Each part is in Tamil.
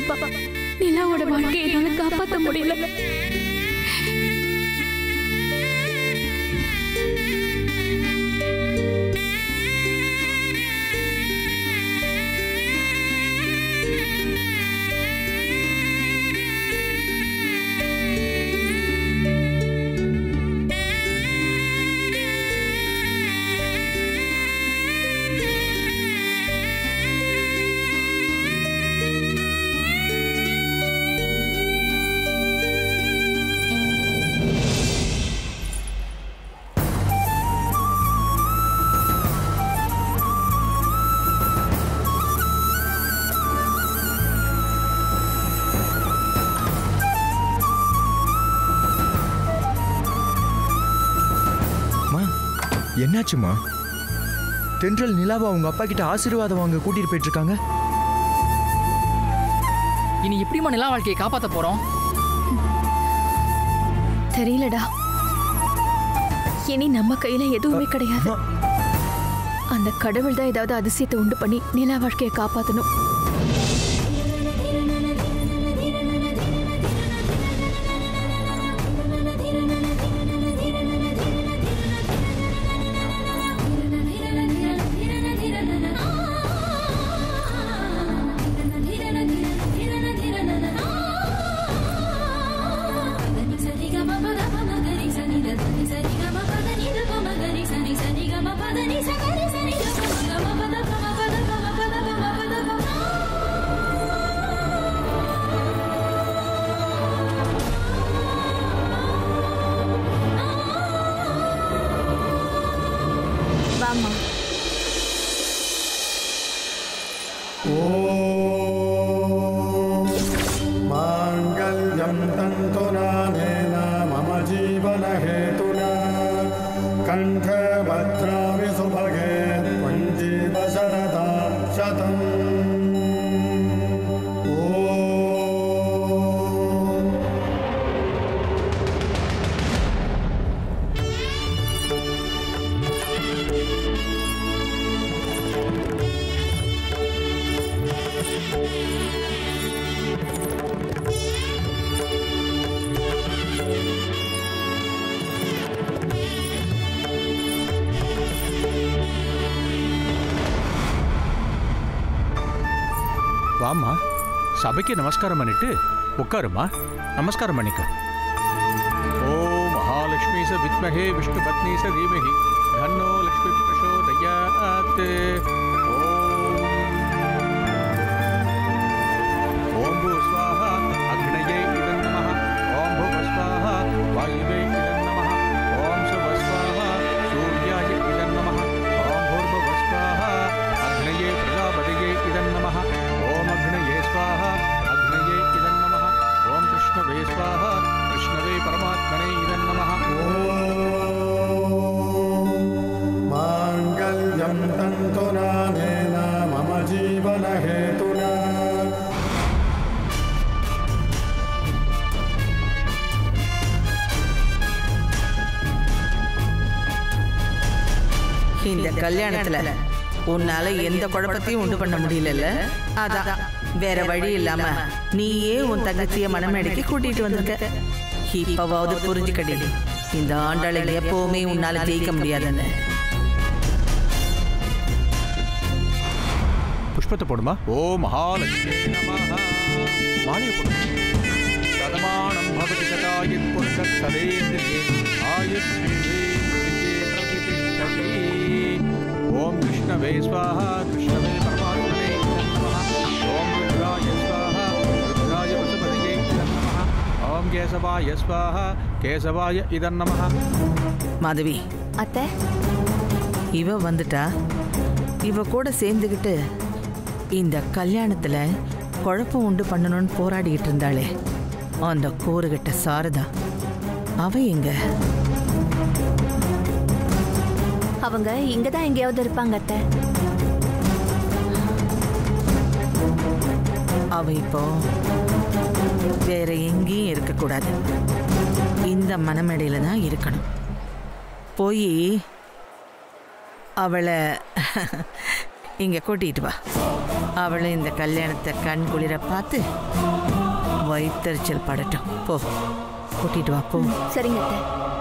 போதும்பா நிலாவோட வாழ்க்கையை என்னால காப்பாத்த முடியல மா என்னாச்சுமா தென்றல் நிலாவை அவங்க அப்பா கிட்ட ஆசீர்வாதம் வாங்க கூட்டிட்டு போயிட்டு இருக்காங்க இனி எப்படிம்மா நிலா வாழ்க்கையை காப்பாத்த போறோம் தெரியலடா இனி நம்ம கையில எதுவுமே கிடையாது அம்மா, அந்த கடவுள் தான் ஏதாவது அதிசயத்தை உண்டு பண்ணி நிலா வாழ்க்கையை காப்பாத்தணும் வாமா माङ्गल्यं तन्तुनानेन मम जीवनहेतुना कण्ठभद्रामि सुभगे त्वं जीव शरदां शतम् ॐ வாம்மா சபைக்கு நமஸ்காரம் பண்ணிட்டு உட்காருமா நமஸ்காரம் பண்ணிக்க ஓ மகாலட்சுமி ச வித்மஹே விஷ்ணு பத்னி ச தீமஹி தன்னோ லக்ஷ்மி பிரசோதயாத் ஓம் பூ ஸ்வாஹா அக்னயே இதன் நமः ஓம் புவ ஸ்வாஹா வாயுவே இதன் நமः ஓம் சுவ ஸ்வாஹா சூர்யாய இதன் நமः ஓம் பூர்வ ஸ்வாஹா அக்னயே பிரஜாபதியே இதன் நமः ஓம் அக்னயே ஸ்வாஹா அக்னயே இதன் நமः ஓம் கிருஷ்ணவே ஸ்வாஹா கிருஷ்ணவே பரமாத்மனே இதன் நமः माङ्गल्यं तन्तुनानेन मम जीवनहेतुना இந்த கல்யாணத்துல உன்னால எந்த குழப்பத்தையும் உண்டு பண்ண முடியலல்ல அதான் வேற வழி இல்லாம நீயே உன் தங்கச்சிய மனமேடைக்கு கூட்டிட்டு வந்திருக்க இப்பவாவது புரிஞ்சுக்கடி இந்த ஆண்டாளை எப்பவுமே உன்னால ஜெயிக்க முடியாதுன்னு புஷ்பத்தை போடுமா ஓ மகாலட்சுமி நமः மாலையை போடு சதமானம் பவதி சதாயித் புருஷத் சதேந்திரியே ஆயுஷ் பிரதிஷ்டதி ஓம் கிருஷ்ணவே ஸ்வாஹா கிருஷ்ணவே பரமாத்மனே நமः ஓம் ருத்ராய ஸ்வாஹா ருத்ராய பசுபதியே நமः ஓம் கேசவாய ஸ்வாஹா கேசவாய இதன் நமः மாதவி அத்தை இவ வந்துட்டா இவ கூட சேர்ந்துக்கிட்டு இந்த கல்யாணத்துல குழப்பம் உண்டு பண்ணணும்னு போராடிட்டு இருந்தாளே அந்த கூறுகிட்ட சாரதா அவ எங்க அவங்க இங்க தான் எங்கேயாவது இருப்பாங்க அத்தை அவ இப்போ வேற எங்கேயும் இருக்கக்கூடாது இந்த மனமேடையில தான் இருக்கணும் போய் அவளை இங்க கூட்டிட்டு வா அவளும் இந்த கல்யாணத்தை கண் குளிர பார்த்து வயித்தறிச்சல் படட்டும் போ கூட்டிட்டு வா போ சரிங்க அத்தை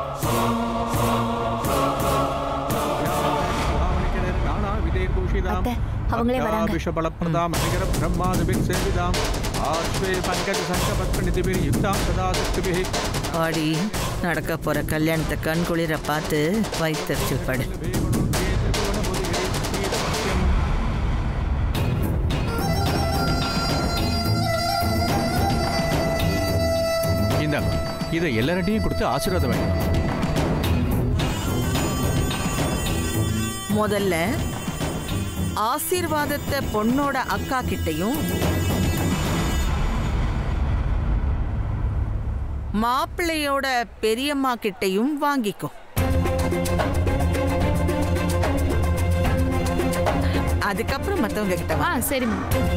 அத்தை, அவங்களே வராங்க. விஷபலப்பிரதாம் நிகர பிரம்மாதிபின் சேவிதாம் ஆஸ்வே பங்கஜ சங்கபத்மநிதிபிர் யுக்தாம் சதா சக்திபிஹி ஆடி நடக்க போற கல்யாணத்தை கண் குளிர பார்த்து வயித்தறிச்சல் படு இந்தாங்க இதை எல்லார்ட்டையும் கொடுத்து ஆசீர்வாதம் வாங்கிக்கணும் முதல்ல ஆசீர்வாதத்தை பொண்ணோட அக்கா கிட்டயும் மாப்பிள்ளையோட பெரியம்மா கிட்டயும் வாங்கிக்கோ அதுக்கப்புறம் மத்தவங்க கிட்ட வா ஆ சரிம்மா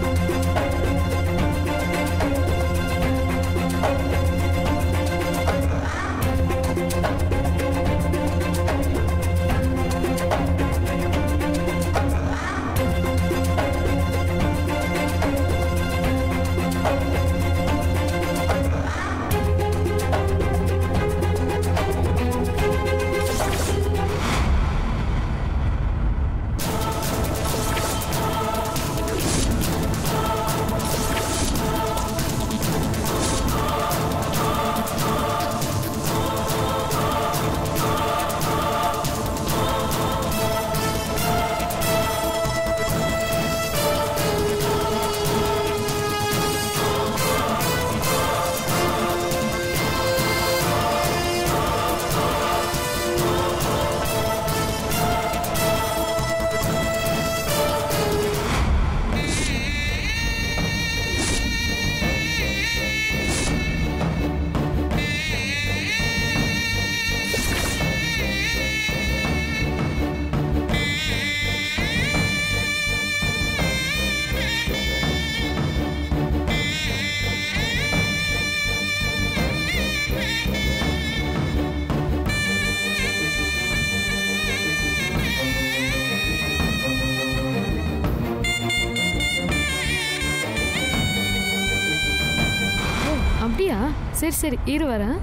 அப்படியா சரி சரி இரு வரேன்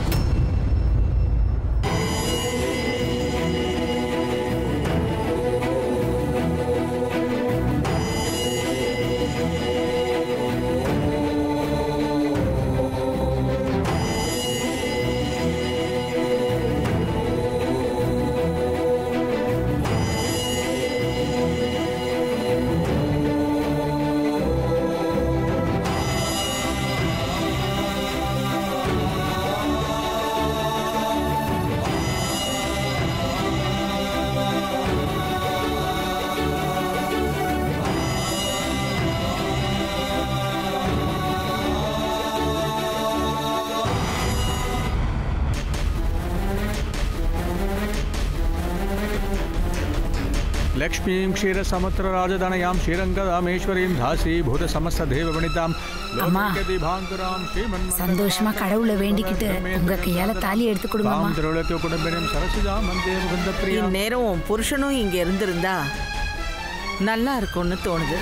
लक्ष्मीं क्षीरसमुद्रराजधनयां श्रीरङ्गदामेश्वरीं धासीभूतसमस्तदेववनितां அம்மா, लोकदिभाङ्कुरां श्रीमन्मन्मथां சந்தோஷமா கடவுளை வேண்டிக்கிட்டு உங்க கையால தாலி எடுத்து கொடுங்கம்மா தாம் திருவிளக்கு குடும்பினம் சரசிதா மந்தே முகுந்த பிரியா இந்நேரம் உன் புருஷனும் இங்க இருந்திருந்தா நல்லா இருக்கும்னு தோணுது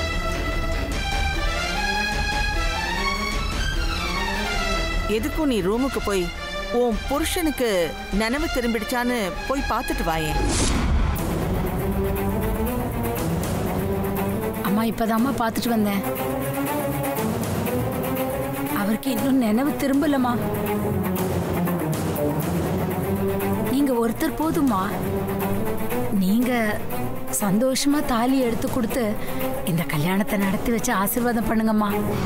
எதுக்கும் நீ ரூமுக்கு போய் உன் புருஷனுக்கு நினைவு திரும்பிடுச்சான்னு போய் பார்த்துட்டு வாயேன் அம்மா இப்பதாம்மா பார்த்துட்டு வந்தேன் அவருக்கு இன்னும் நினைவு திரும்பலம்மா நீங்க ஒருத்தர் போதுமா நீங்க சந்தோஷமா தாலி எடுத்து கொடுத்து இந்த கல்யாணத்தை நடத்தி வச்சு ஆசீர்வாதம் பண்ணுங்கம்மா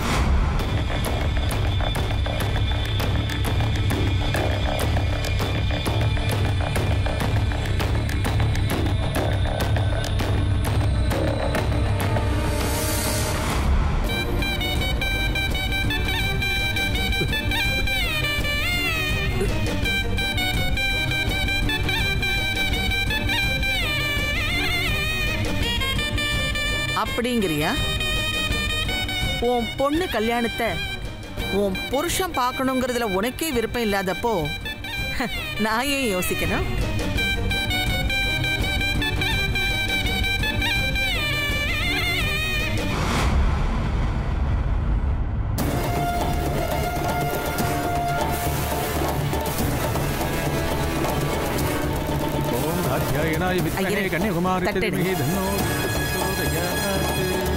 அப்படிங்கிறியா உன் பொண்ணு கல்யாணத்தை உன் புருஷன் பார்க்கணுங்கிறதுல உனக்கே விருப்பம் இல்லாதப்போ நான் ஏன் யோசிக்கணும் காத்யாயனாய வித்மஹே ஐயரே, கன்னியகுமாரி தட்டெடு. தீமஹி தன்னோ பிரச்சோதயாத்.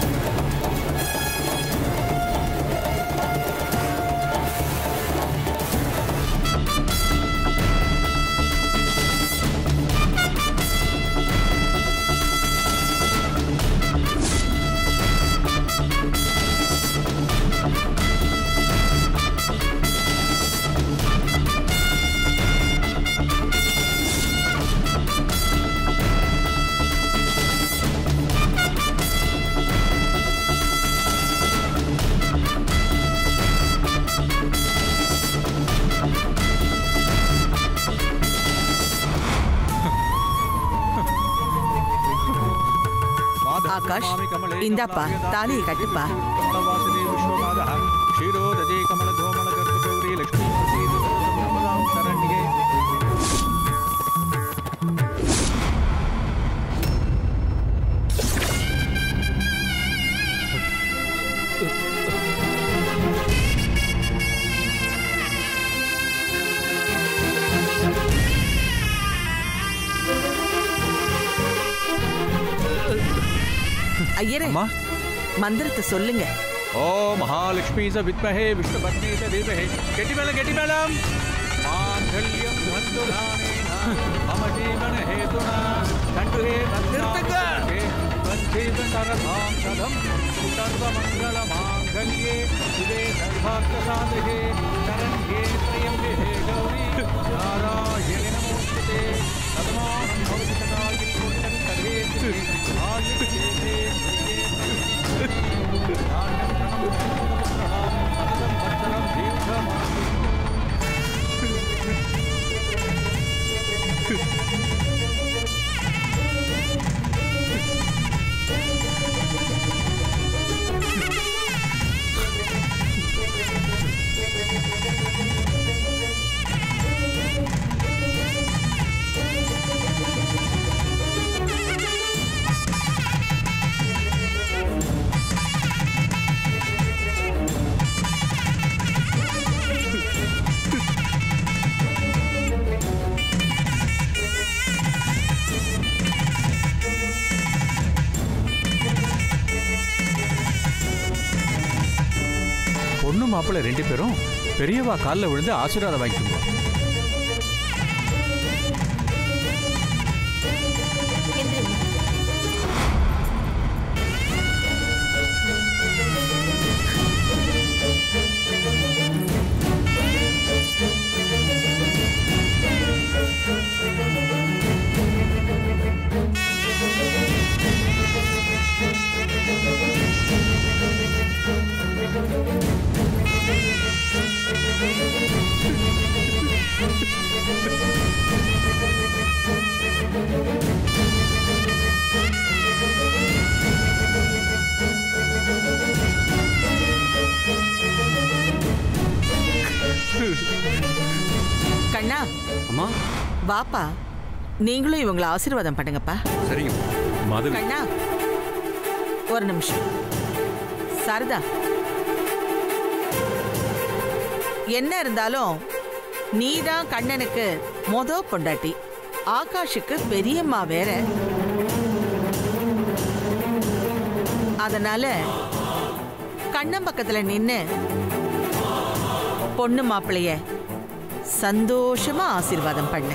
மாதவ ஆகாஷ், மாமி கமலே இந்தாப்பா, கமலாயதாசே தாலியை கட்டுப்பா. கமலவாசினி விஸ்வநாதः க்ஷீரோதஜே கமலகோமல கர்ப்பகௌரி லக்ஷ்மீ பிரசீத சர்வசம்பதாம் சரண்யே ஐயரே அம்மா மந்திரத்தை சொல்லுங்க ஓ மகாலட்சுமி ச வித்மஹே விஷ்ணுபத்னி ச தீமஹே கெட்டி மேல கெட்டி மேலம் மாங்கல்யம் தந்துரானேன மம ஜீவன ஹேதுனா கண்டுஹே நிறுத்துங்க வந்தீவன் தரதாம் சதம் சர்வ மங்கள மாங்கல்யே சிவே சர்வார்த்த சாதகே சரண்யே த்ரயம்பே கௌரி நாராயண நமோஸ்துதே சதமானம் பவதி சதாயில் புண்ணியம் கதேதி ஆயுஷ்யே பொண்ணு மாப்பிள்ளை ரெண்டு பேரும் பெரியவா காலில் விழுந்து ஆசீர்வாதம் வாங்கிக்கோங்க கண்ணா அம்மா வாப்பா நீங்களும் இவங்களை ஆசீர்வாதம் பண்ணுங்கப்பா சரிங்க மாதவி கண்ணா ஒரு நிமிஷம் சாரதா என்ன இருந்தாலும் நீதான் கண்ணனுக்கு மொத பொண்டாட்டி ஆகாஷுக்கு பெரியம்மா வேற அதனால கண்ணன் பக்கத்துல நின்னு பொண்ணு மாப்பிளைய சந்தோஷமா ஆசீர்வாதம் பண்ணு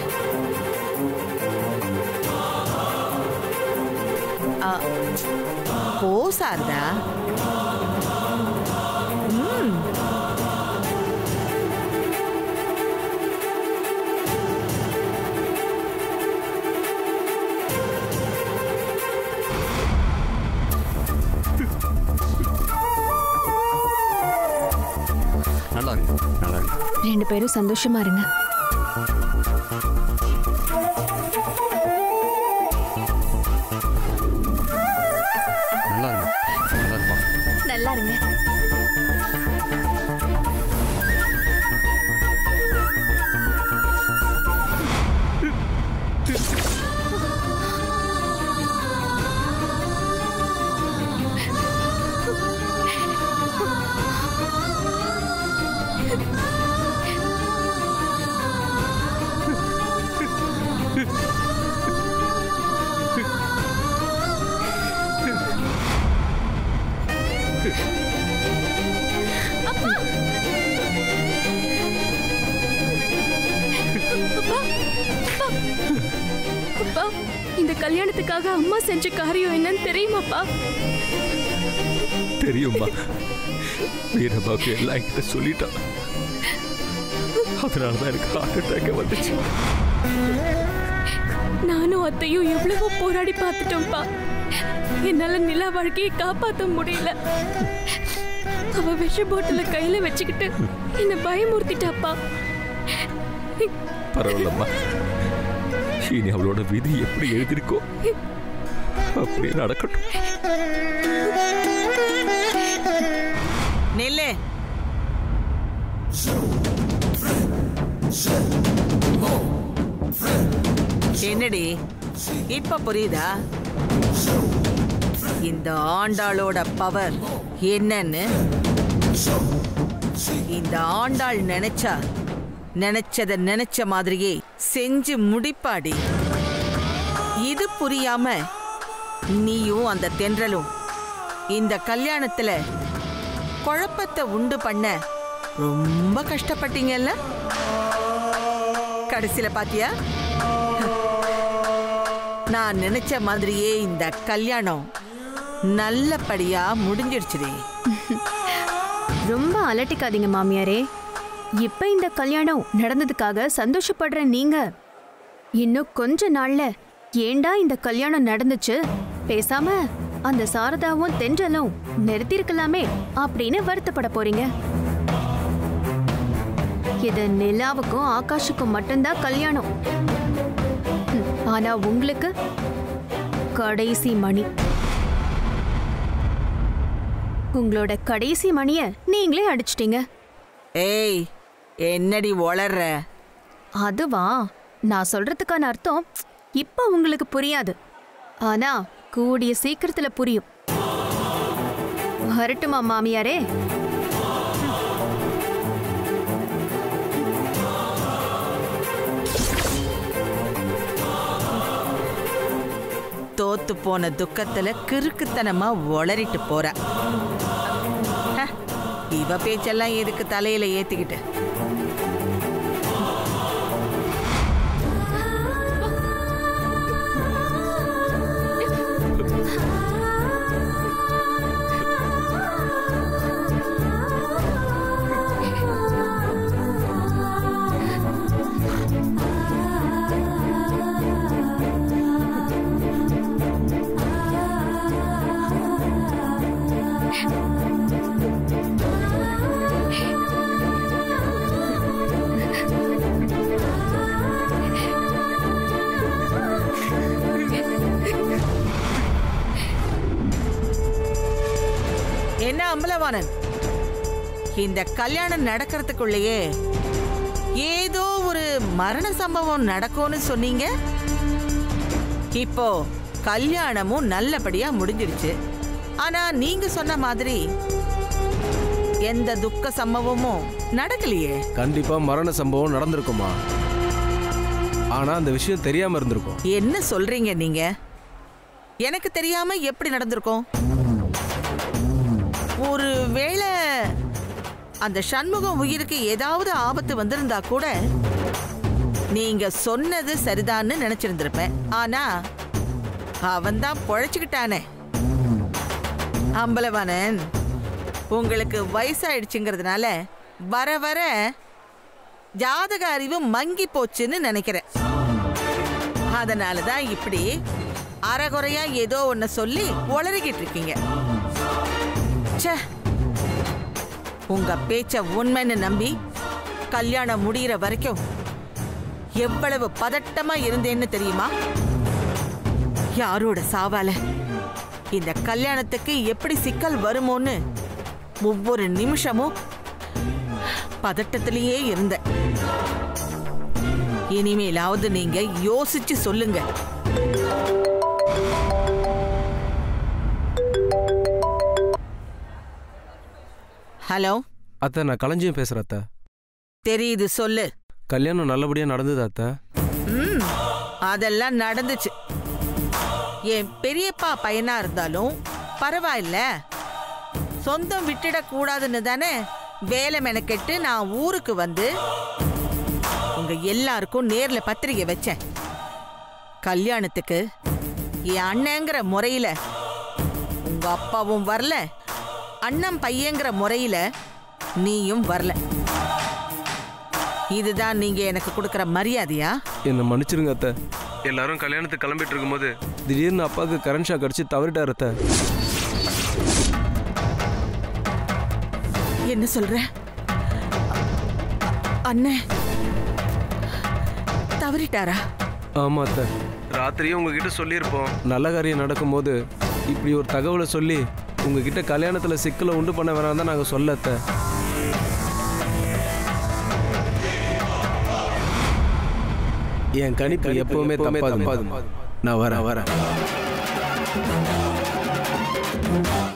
ஆ, போ சாரதா ம் நல்லா இருக்கு நல்லா இருக்கு ரெண்டு பேரும் சந்தோஷமா இருங்க நல்லா இருக்கு நல்லா இருப்பா நல்லா இருங்க அப்பா இந்த கல்யாணத்துக்காக அம்மா செஞ்ச காரியம் என்னன்னு தெரியுமாப்பா தெரியுமா வீரபாபு எல்லாம் என்கிட்ட சொல்லிட்டான் அதனால தான் எனக்கு ஹார்ட் அட்டாக் வந்துச்சு நானும் அத்தையும் எவ்வளவோ போராடி பார்த்துட்டோம்ப்பா என்னால நிலா வாழ்க்கையை காப்பாத்த முடியல அவ விஷ போட்டல கையில வச்சுக்கிட்டு என்ன பயமுறுத்திட்டாப்பா பரவாயில்லம்மா இனி அவளோட விதி எப்படி எழுதியிருக்கோ அப்படியே நடக்கட்டும் நெல்லு என்னடி இப்ப புரியுதா இந்த ஆண்டாளோட பவர் என்னன்னு இந்த ஆண்டாள் நினைச்சா நினைச்சத நினைச்ச மாதிரியே செஞ்சு முடிப்பாடி இது புரியாம நீயும் அந்த தென்றலும் இந்த கல்யாணத்துல குழப்பத்தை உண்டு பண்ண ரொம்ப கஷ்டப்பட்டீங்கல்ல கடைசியில பாத்தியா நான் நினைச்ச மாதிரியே இந்த கல்யாணம் நல்லபடியா முடிஞ்சிடுச்சுடி ரொம்ப அலட்டிக்காதீங்க மாமியாரே இப்ப இந்த கல்யாணம் நடந்ததுக்காக சந்தோஷப்படுற நீங்க இன்னும் கொஞ்ச நாள்ல ஏண்டா இந்த கல்யாணம் நடந்துச்சு பேசாம அந்த சாரதாவும் தென்றலும் நிறுத்திருக்கலாமே அப்படின்னு வருத்தப்பட போறீங்க இது நிலாவுக்கும் ஆகாஷுக்கும் மட்டும்தான் கல்யாணம் ம், ஆனா உங்களுக்கு கடைசி மணி உங்களோட கடைசி மணிய நீங்களே அடிச்சிட்டீங்க ஏய் என்னடி ஒளர்ற அதுவா நான் சொல்றதுக்கான அர்த்தம் இப்ப உங்களுக்கு புரியாது ஆனா கூடிய சீக்கிரத்துல புரியும் வரட்டுமா மாமியாரே தோத்து போன துக்கத்துல கிறுக்குத்தனமா ஒளறிட்டு போற ஹ, இவ பேச்செல்லாம் எதுக்கு தலையில ஏத்திக்கிட்டு என்ன அம்பலவாணன் இந்த கல்யாணம் நடக்கிறதுக்குள்ளேயே ஏதோ ஒரு மரண சம்பவம் நடக்கும்னு சொன்னீங்க இப்போ கல்யாணமும் நல்லபடியா முடிஞ்சிடுச்சு ஆனா நீங்க சொன்ன மாதிரி எந்த துக்க சம்பவமும் நடக்கலையே கண்டிப்பா மரண சம்பவம் நடந்திருக்குமா ஆனா அந்த விஷயம் தெரியாம இருந்திருக்கும் என்ன சொல்றீங்க நீங்க எனக்கு தெரியாம எப்படி நடந்திருக்கும் ஒரு வேளை அந்த சண்முகம் உயிருக்கு ஏதாவது ஆபத்து வந்திருந்தா கூட நீங்க சொன்னது சரிதான்னு நினைச்சிருந்திருப்பேன் ஆனா அவன் தான் பொழைச்சுக்கிட்டானே அம்பலவாணன் உங்களுக்கு வயசாயிடுச்சுங்கிறதுனால வர வர ஜாதக அறிவு மங்கி போச்சுன்னு நினைக்கிறேன் அதனால தான் இப்படி அறகுறையா ஏதோ ஒன்ன சொல்லி உளறிக்கிட்டு இருக்கீங்க ச்சே உங்க பேச்ச உண்மைன்னு நம்பி கல்யாணம் முடியிற வரைக்கும் எவ்வளவு பதட்டமா இருந்தேன்னு தெரியுமா யாரோட சாவால இந்த கல்யாணத்துக்கு எப்படி சிக்கல் வருமோன்னு ஒவ்வொரு நிமிஷமும் பதட்டத்திலேயே இருந்தேன் இனிமேலாவது நீங்க யோசிச்சு சொல்லுங்க ஹலோ அத்தை நான் களஞ்சியம் பேசுறேன் அத்தை தெரியுது சொல்லு கல்யாணம் நல்லபடியா நடந்தது அத்தை ம் அதெல்லாம் நடந்துச்சு என் பெரியப்பா பையனா இருந்தாலும் பரவாயில்ல சொந்தம் விட்டுடக்கூடாதுன்னு தானே வேலை மெனக்கெட்டு நான் ஊருக்கு வந்து உங்க எல்லாருக்கும் நேர்ல பத்திரிகை வச்சேன் கல்யாணத்துக்கு என் அண்ணங்கிற முறையில உங்க அப்பாவும் வரல அண்ணன் பையங்கிற முறையில நீயும் வரல இதுதான் நீங்க எனக்கு கொடுக்கிற மரியாதையா என்னை மன்னிச்சிருங்க அத்தை எல்லாரும் கல்யாணத்துக்கு கிளம்பிட்டு இருக்கும்போது திடீர்னு அப்பாவுக்கு கரண்ட் ஷாக் அடிச்சு தவறிட்டார் அத்தை என்ன சொல்ற அண்ணன் தவறிட்டாரா ஆமா அத்தை ராத்திரியே உங்ககிட்ட சொல்லியிருப்போம் நல்ல காரியம் நடக்கும்போது இப்படி ஒரு தகவலை சொல்லி உங்ககிட்ட கல்யாணத்துல சிக்கலை உண்டு பண்ண வேணாம் தான் நாங்கள் சொல்ல அத்தை என் கணிப்பு எப்பவுமே தப்பாது நான் வரேன் வரேன்